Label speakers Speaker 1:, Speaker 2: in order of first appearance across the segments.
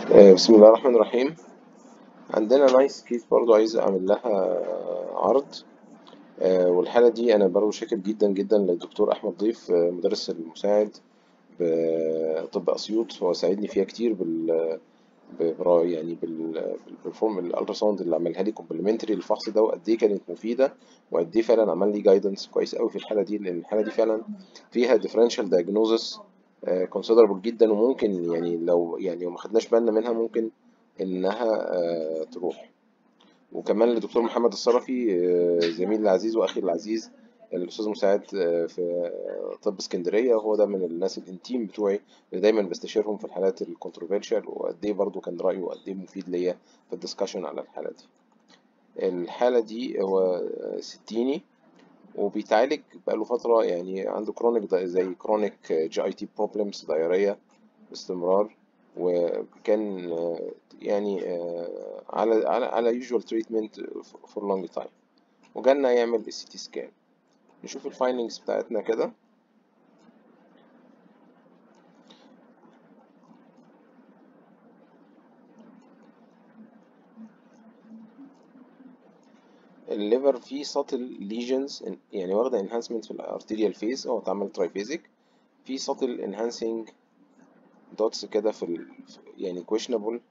Speaker 1: آه، بسم الله الرحمن الرحيم عندنا نايس كيس برضو عايز اعمل لها عرض آه، والحالة دي انا برضو شاكر جدا جدا للدكتور احمد ضيف آه، مدرس المساعد بطب اسيوط هو ساعدني فيها كتير بال برا- يعني بال بالبرفورم الالتراساوند اللي عملها لي كومبلمنتري للفحص ده وقد ايه كانت مفيده وقد ايه فعلا عمل لي جايدنس كويس قوي في الحاله دي لان الحاله دي فعلا فيها ديفرنشال دايجنوزس كونسيدربل جدا وممكن يعني لو يعني ما خدناش بالنا منها ممكن انها آه، تروح وكمان للدكتور محمد الصرفي آه، زميلي العزيز واخي العزيز الاستاذ مساعد آه، في طب اسكندريه هو ده من الناس الانتيم بتوعي اللي دايما بستشيرهم في الحالات الكونتروفيرشال وقد ايه برضه كان رايه وقد ايه مفيد ليا في الدسكشن على الحاله دي الحاله دي هو ستيني وبيتعالج بقاله فتره يعني عنده كرونيك زي كرونيك جي اي تي بروبلمز دايريه باستمرار وكان آه، يعني آه، على على على يوجوال تريتمنت فور لونج تايم وجالنا يعمل السي تي سكان نشوف الفايندنجز بتاعتنا كده الليفر فيه ساتل ليجنز يعني واخده انهانسمنت في الارتيريال فيز هو اتعمل ترايفيزيك في ساتل انهانسنج دوتس كده في ال... يعني questionable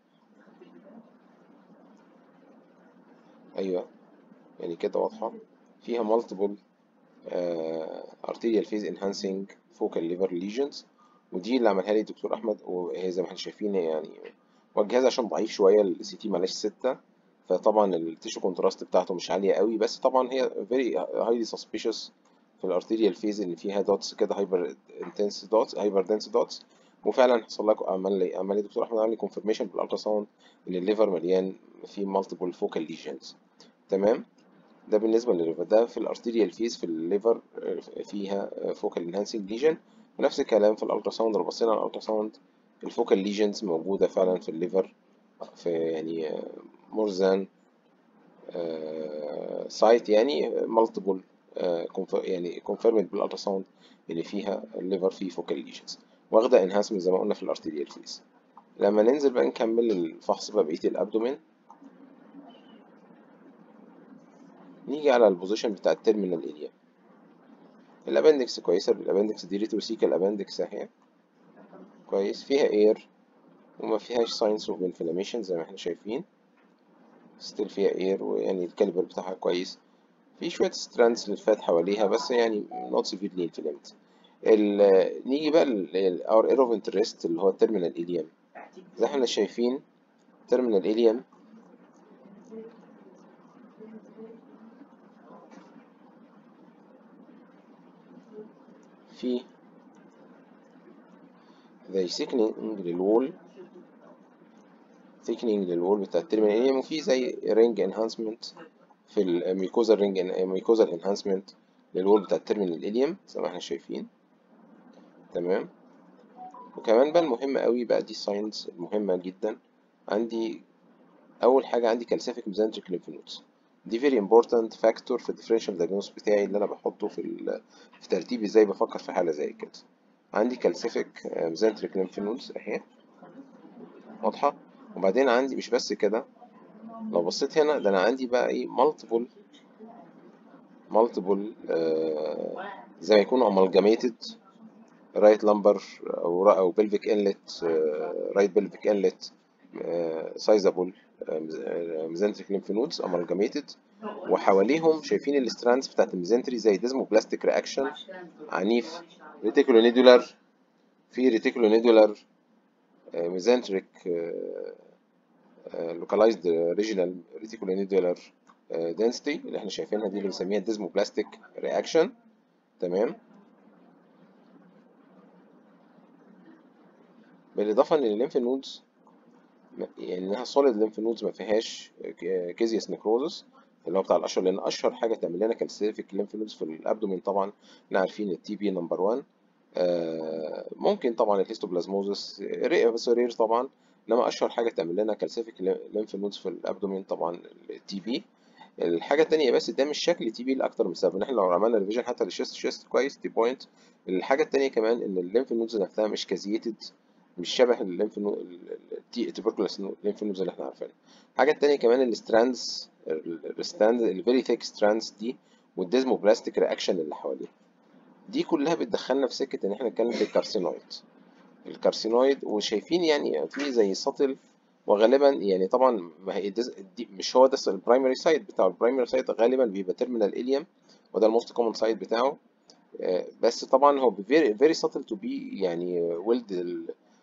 Speaker 1: ايوه يعني كده واضحه فيها multiple uh, arterial phase enhancing focal liver lesions ودي اللي عملها لي الدكتور احمد وهي زي ما احنا شايفين هي يعني هو الجهاز عشان ضعيف شويه السي تي معلش ستة فطبعا التيشو كونتراست بتاعته مش عاليه قوي بس طبعا هي very highly suspicious في الارتيريال فيز ان فيها دوتس كده هايبر انتنس دوتس هايبر دنس دوتس وفعلا حصل لك عمل لي عمل لي دكتور احمد عمل لي كونفirmation بالالترا ساوند ان الليفر مليان فيه مالتيبل فوكال ليجنز تمام ده بالنسبه للليفر ده في الارتيريال فيز في الليفر فيها فوكال انهانسنج ليجن ونفس الكلام في الالترا ساوند لو بصينا على الالترا ساوند الفوكال ليجنز موجوده فعلا في الليفر في يعني مور ذان سايت يعني مالتيبل يعني كونفيرمد بالالترا ساوند ان فيها الليفر فيه فوكال ليجنز واخده انهانسمنت زي ما قلنا في الارتيريال فيز لما ننزل بقى نكمل الفحص بقى بقيه الابدومين نيجي على البوزيشن بتاع التيرمينال اريا الابندكس كويسه الابندكس دي ريتروسيكال ابندكس اهي كويس فيها اير وما فيهاش ساينس اوف انفلاميشن زي ما احنا شايفين ستيل فيها اير ويعني الكاليبر بتاعها كويس في شويه ستراندز للفات حواليها بس يعني not severely inflamed ال- نيجي بقى ل our area of interest اللي هو التيرمينال اليم زي ما احنا شايفين terminal اليم في زي thickening للوول thickening للوول بتاع التيرمينال اليم وفي زي رينج انهانسمنت في الميكوزا رينج ميكوزا انهانسمنت للوول بتاع التيرمينال اليم زي ما احنا شايفين تمام وكمان بقى المهم قوي بقى دي ساينز المهمة جدا عندي أول حاجة عندي calcific mesenteric lymph nodes دي very important factor في الديفرنشال diagnosis بتاعي اللي أنا بحطه في ال... في ترتيب ازاي بفكر في حالة زي كده عندي calcific mesenteric lymph nodes أهي واضحة وبعدين عندي مش بس كده لو بصيت هنا ده أنا عندي بقى إيه multiple multiple آه زي ما يكونوا amalgamated رايت لامبر او او بلفيك انلت رايت بلفيك انلت سايزابل ميزنتريك ليمف نودز امالجاميتد وحواليهم شايفين الستراندز بتاعت الميزنتري زي ديزموبلاستيك رياكشن عنيف ريتيكولونيدولار في ريتيكولونيدولار ميزنتريك لوكالايزد ريجينال ريتيكولونيدولار density اللي احنا شايفينها دي اللي بنسميها ديزموبلاستيك رياكشن تمام بالاضافه ان الليمف نودز يعني انها سوليد ليمف نودز ما فيهاش كيزيوس نيكروزس اللي هو بتاع الاشهر لان اشهر حاجه تعمل لنا كالسيفيك ليمف نودز في الابدومين طبعا احنا عارفين التي بي نمبر 1 آه ممكن طبعا الهيستوبلازموزس رير بس رير طبعا انما اشهر حاجه تعمل لنا كالسيفيك ليمف نودز في الابدومين طبعا التي بي الحاجه التانية بس ده مش شكل تي بي لاكتر من سبب ان احنا لو عملنا ريفيجن حتى للشيست شيست كويس دي بوينت الحاجه التانية كمان ان الليمف نودز نفسها مش كازيتد مش شبه الليمف نود التي tuberculous lymph nodes اللي احنا عارفينها الحاجه التانية كمان الستراندز الستراندز الفيري ثيك ستراندز دي والديزموبلاستيك رياكشن اللي حواليها دي كلها بتدخلنا في سكه ان احنا نتكلم في الكارسينويد الكارسينويد وشايفين يعني في زي سطل وغالبا يعني طبعا ما هي دي مش هو ده البرايمري سايت بتاعه البرايمري سايت غالبا بيبقى تيرمينال اليوم وده الموست كومن سايت بتاعه بس طبعا هو very very subtle to be يعني ولد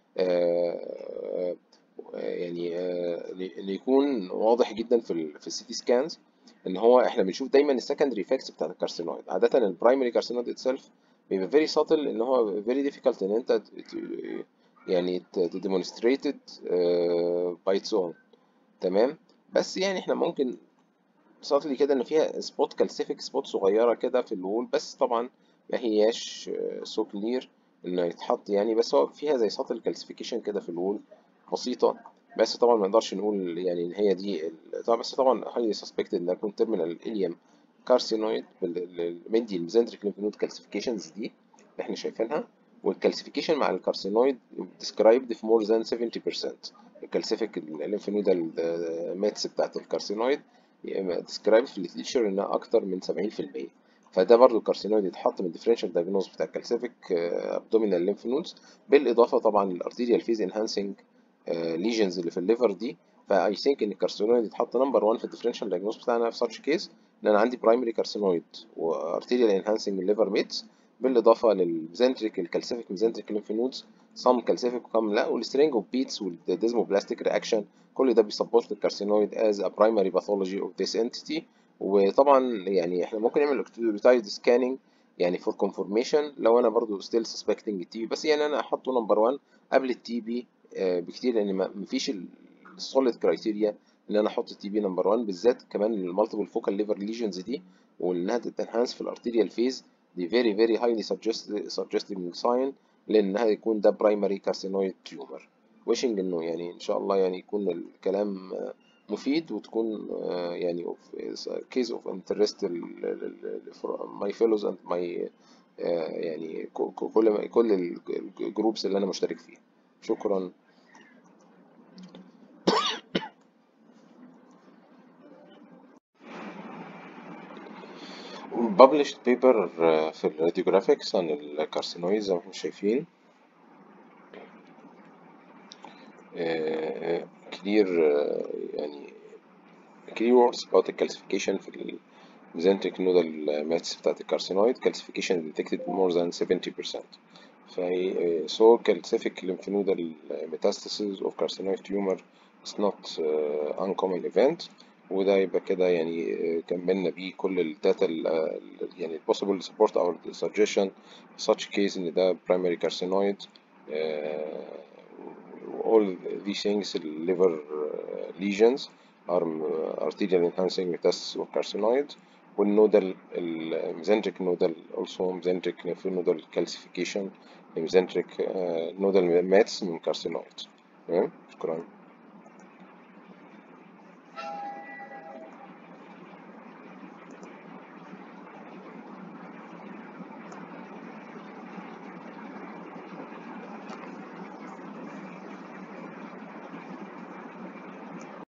Speaker 1: يعني اللي يكون واضح جدا في ال في السي تي سكانز ان هو احنا بنشوف دايما السكندري افكتس بتاعت الكارسينويد عاده البرايمري كارسينويد اتسلف بيبقى very subtle ان هو very difficult ان انت يعني demonstrated by its own تمام بس يعني احنا ممكن سطلي كده ان فيها سبوت كالسيفيك سبوت صغيره كده في الوول بس طبعا ما هياش سو كلير انه يتحط يعني بس هو فيها زي سطل كالسيفيكيشن كده في الوول بسيطه بس طبعا ما نقدرش نقول يعني ان هي دي طبعا بس طبعا هايلي سسبكتد انها تكون تيرمينال اليم كارسينويد مدي الميزنتريك ليمف نود كالسيفيكيشنز دي اللي احنا شايفينها والكالسيفيكيشن مع الكارسينويد described في more than 70% الكالسيفيك الليمف نودال ميتس بتاعت الكارسينويد described في الليتشر انها اكتر من 70% فده برضو الكارسينويد يتحط من الديفرنشال دايجنوز بتاع الكالسيفيك ابدومينال ليمف نودز بالاضافه طبعا للارتيريال فيز انهانسنج ليجنز اللي في الليفر دي فاي ثينك ان الكارسينويد يتحط نمبر 1 في الديفرنشال دايجنوز بتاعنا في such كيس ان انا عندي برايمري كارسينويد وارتيريال انهانسنج الليفر ميتس بالاضافه للميزنتريك الكالسيفيك ميزنتريك ليمف نودز سم كالسيفيك وكم لا والسترينج اوف بيتس والديزموبلاستيك رياكشن كل ده بيسبورت الكارسينويد از ا برايمري باثولوجي اوف ذيس انتيتي وطبعا يعني احنا ممكن نعمل اكتيفيتايد سكاننج يعني فور كونفورميشن لو انا برضو ستيل سسبكتنج التي بي بس يعني انا احطه نمبر 1 قبل التي بي بكتير لان مفيش السوليد كرايتيريا ان انا احط التي بي نمبر 1 بالذات كمان المالتيبل فوكال ليفر ليجنز دي وانها تنهانس في الارتيريال فيز دي very very highly suggesting sign لانها يكون ده primary carcinoid tumor wishing انه يعني ان شاء الله يعني يكون الكلام مفيد وتكون يعني of case of interest for my fellows and my يعني كل كل الجروبس اللي انا مشترك فيها شكرا published paper في الراديوجرافيكس عن الكارسينويد زي ما احنا شايفين clear يعني clear words about the calcification في الميزنتريك nodal mets بتاعت الكارسينويد calcification detected more than 70% فهي so calcific lymphnodal metastasis of carcinoid tumor is not uh, uncommon event وده يبقى كده يعني كملنا بيه كل الداتا يعني possible support our suggestion such case ان ده primary carcinoid uh, all these things liver lesions are arterial enhancing metastasis of carcinoid والنودال الميزنتريك نودال also mesenteric lymphnodal calcification mesenteric nodal mets من carcinoid تمام شكرا